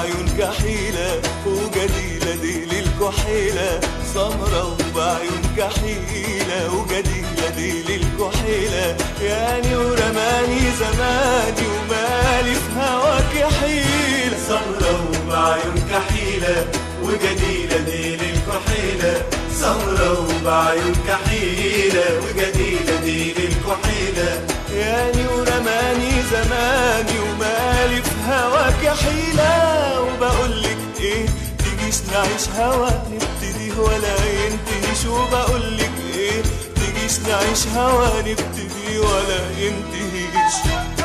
وبعيون كحيلة وجديلة دي للكحيلة سمرة وبعيون كحيلة وجديلة دي للكحيلة يعني ورماني زماني ومالي في هواك حيلة سمرة وبعيون كحيلة وجديلة دي للكحيلة سمرة وبعيون كحيلة وجديلة دي للكحيلة يعني ورماني زماني ومالي في هواك حيلة وبقولك ايه تجيش نعيش هوا نبتدي ولا ينتهيش وبقولك ايه تجيش نعيش هوا نبتدي ولا ينتهيش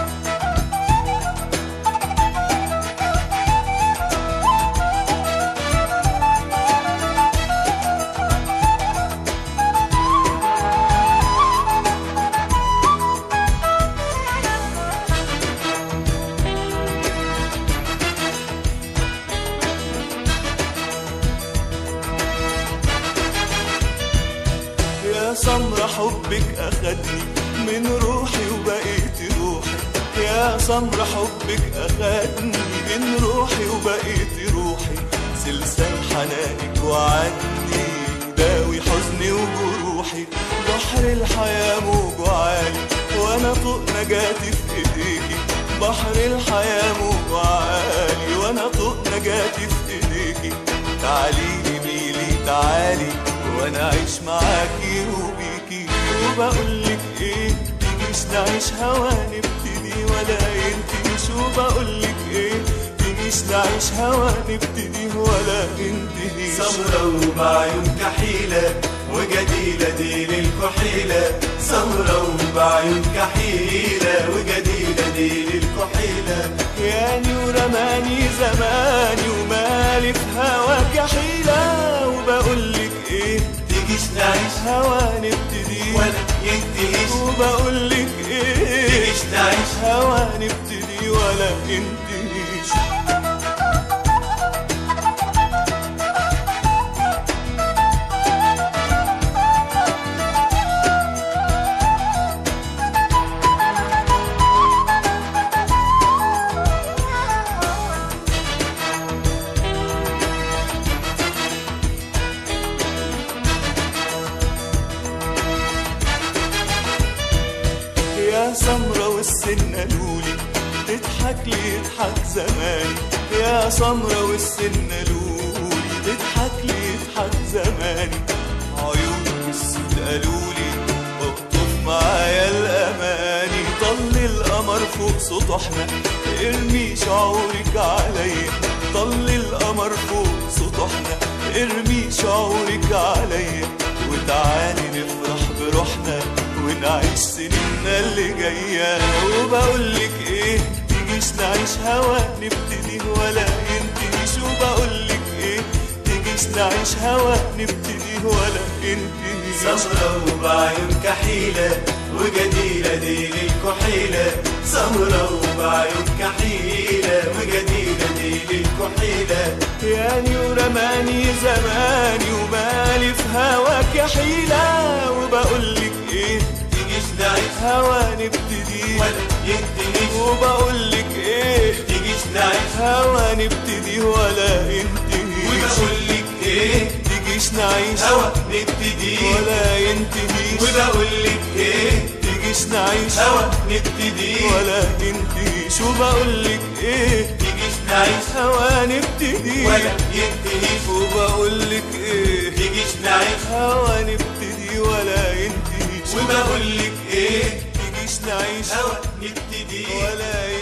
يا سمرة حبك أخدني من روحي وبقيت روحي يا سمرة حبك أخدني من روحي وبقيت روحي سلسال حنانك وعني داوي حزني وجروحي بحر الحياة موج عالي وأنا طوق نجاتي في إيديكي بحر الحياة موج عالي وأنا طوق نجاتي في إيديكي تعالي ميلي تعالي وانا اعيش معاكي وبيكي وبقولك ايه تجيش نعيش هوا نبتدي ولا ينتهيش وبقولك ايه تجيش نعيش هوا نبتدي ولا ينتهيش سمرة وبعيون كحيلة وجديلة دي للكحيلة سمرة وبعيون كحيلة وجديلة دي للكحيلة يعني ورماني زماني ومالي في هواك حيلة وبقولك ايه تجيش نعيش هوا نبتدي ولا ينتهيش وبقولك ايه تجيش نعيش هوا نبتدي ولا ينتهيش يا سمرة والسن قالولي تضحك لي يضحك زماني يا سمرة والسن قالولي تضحك لي يضحك زماني عيونك السود قالولي اقطف معايا الاماني طل القمر فوق سطحنا ارمي شعورك عليا طل القمر فوق سطحنا ارمي شعورك عليا وتعالي نفرح بروحنا ونعيش سنيننا اللي جاية وبقولك ايه تجيش نعيش هوا نبتدي ولا ينتهيش وبقولك ايه تجيش نعيش هوا نبتدي ولا ينتهيش سمرة وبعيون كحيلة وجديلة دي للكحيلة سمرة وبعيون كحيلة وجديلة دي للكحيلة يعني ورماني زماني ومالي في هواك حيلة وبقولك ايه تجيش نعيش هوا نبتدي ولا ينتهيش وبقولك ايه تجيش نعيش هوا نبتدي ولا ينتهيش وبقولك ايه تجيش نعيش هوا نبتدي ولا ينتهيش وبقولك ايه تجيش نعيش هوا نبتدي ولا ينتهيش وبقولك ايه تجيش نعيش هوا نبتدي ولا ينتهيش وبقولك ايه تجيش نعيش هوا نبتدي ولا ينتهيش وبقولك ايه تجيش نعيش هوا نبتدي ولا